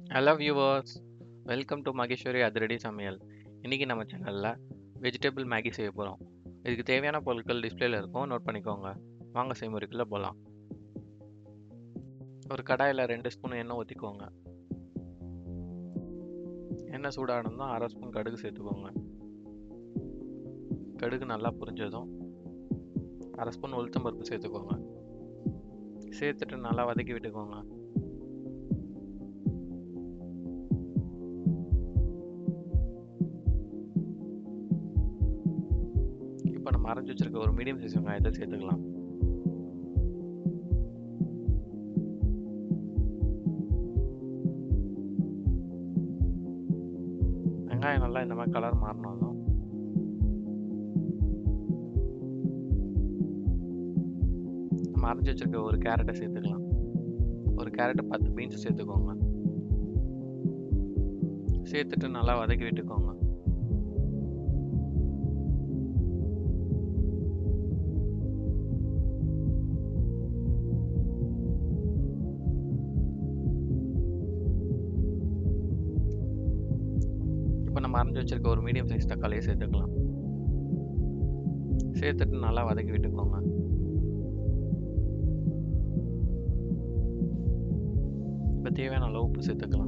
hello viewers welcome to Maheshwari அதிரடி சமையல் இன்றைக்கி நம்ம சேனலில் வெஜிடபிள் மேகி செய்ய போகிறோம் இதுக்கு தேவையான பொருட்கள் டிஸ்பிளேல இருக்கும் நோட் பண்ணிக்கோங்க வாங்க செய்முறைக்குள்ளே போகலாம் ஒரு கடாயில் ரெண்டு ஸ்பூன் எண்ணெய் ஊற்றிக்கோங்க எண்ணெய் சூடானதும் அரை ஸ்பூன் கடுகு சேர்த்துக்கோங்க கடுகு நல்லா புரிஞ்சதும் அரை ஸ்பூன் உளுத்தம் பருப்பு சேர்த்துக்கோங்க சேர்த்துட்டு நல்லா வதக்கி விட்டுக்கோங்க இப்போ நம்ம அரைச்சி வச்சிருக்க ஒரு மீடியம் சைஸ் வெங்காயத்தை சேர்த்துக்கலாம் வெங்காயம் நல்லா இந்த மாதிரி கலர் மாறினாலும் நம்ம அரைச்சி வச்சிருக்க ஒரு கேரட்டை சேர்த்துக்கலாம் ஒரு கேரட்டை பத்து பீன்ஸ் சேர்த்துக்கோங்க சேர்த்துட்டு நல்லா வதக்கி விட்டுக்கோங்க இப்போ நம்ம அரைஞ்சி வச்சிருக்க ஒரு மீடியம் சைஸ் தக்காளியை சேர்த்துக்கலாம் சேர்த்துட்டு நல்லா வதக்கி விட்டுக்கோங்க இப்போ தேவையான அளவு உப்பு சேர்த்துக்கலாம்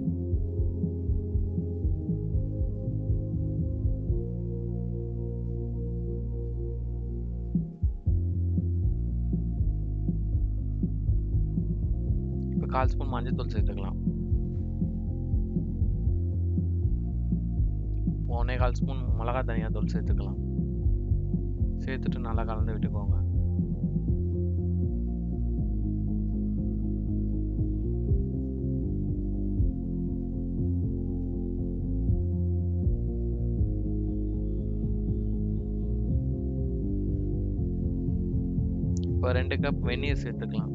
இப்போ கால் ஸ்பூன் மஞ்சள் சேர்த்துக்கலாம் ஒன்றே கால் ஸ்பூன் மிளகா தனியாக தூள் சேர்த்துக்கலாம் சேர்த்துட்டு நல்லா கலந்து விட்டுக்கோங்க இப்போ ரெண்டு கப் வெந்நீர் சேர்த்துக்கலாம்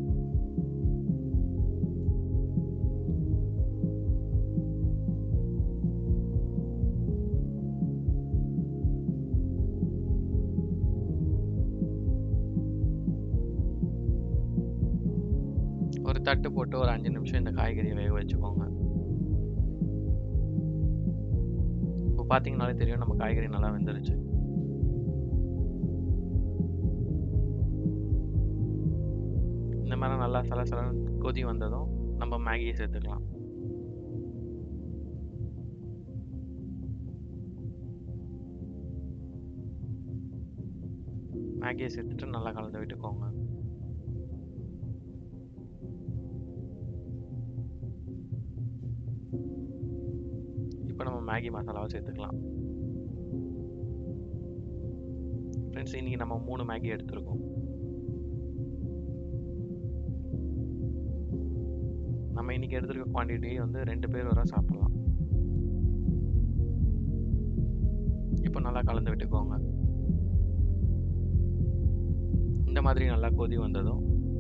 ஒரு தட்டு போட்டு ஒரு அஞ்சு நிமிஷம் இந்த காய்கறியை வேக வச்சுக்கோங்க இப்போ பார்த்தீங்கனாலே தெரியும் நம்ம காய்கறி நல்லா வெந்துருச்சு இந்த மாதிரி நல்லா சலசலன்னு கொதி வந்ததும் நம்ம மேகியை சேர்த்துக்கலாம் மேகியை சேர்த்துட்டு நல்லா கலந்து விட்டுக்கோங்க இப்போ நம்ம மேகி மசாலாவை சேர்த்துக்கலாம் ஃப்ரெண்ட்ஸ் இன்றைக்கி நம்ம மூணு மேகி எடுத்திருக்கோம் நம்ம இன்றைக்கி எடுத்திருக்க குவான்டிட்டி வந்து ரெண்டு பேர் வர சாப்பிட்லாம் இப்போ நல்லா கலந்து விட்டுக்கோங்க இந்த மாதிரி நல்லா கொதி வந்ததும்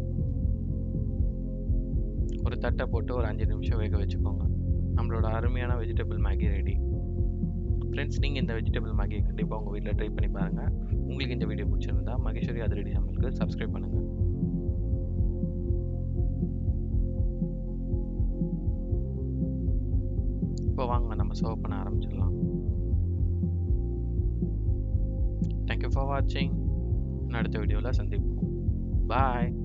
ஒரு தட்டை போட்டு ஒரு அஞ்சு நிமிஷம் வேக வச்சுக்கோங்க நம்மளோட அருமையான வெஜிடபிள் மேகி ரெடி ஃப்ரெண்ட்ஸ் நீங்கள் இந்த வெஜிடபிள் மேகி கண்டிப்பாக உங்கள் வீட்டில் ட்ரை பண்ணி பாருங்கள் உங்களுக்கு இந்த வீடியோ பிடிச்சிருந்தா மகேஸ்வரி அதிரடி சமையலுக்கு சப்ஸ்கிரைப் பண்ணுங்கள் இப்போ வாங்க நம்ம சர்வ் பண்ண ஆரம்பிச்சிடலாம் தேங்க்யூ ஃபார் வாட்சிங் அடுத்த வீடியோவில் சந்திப்போம் பாய்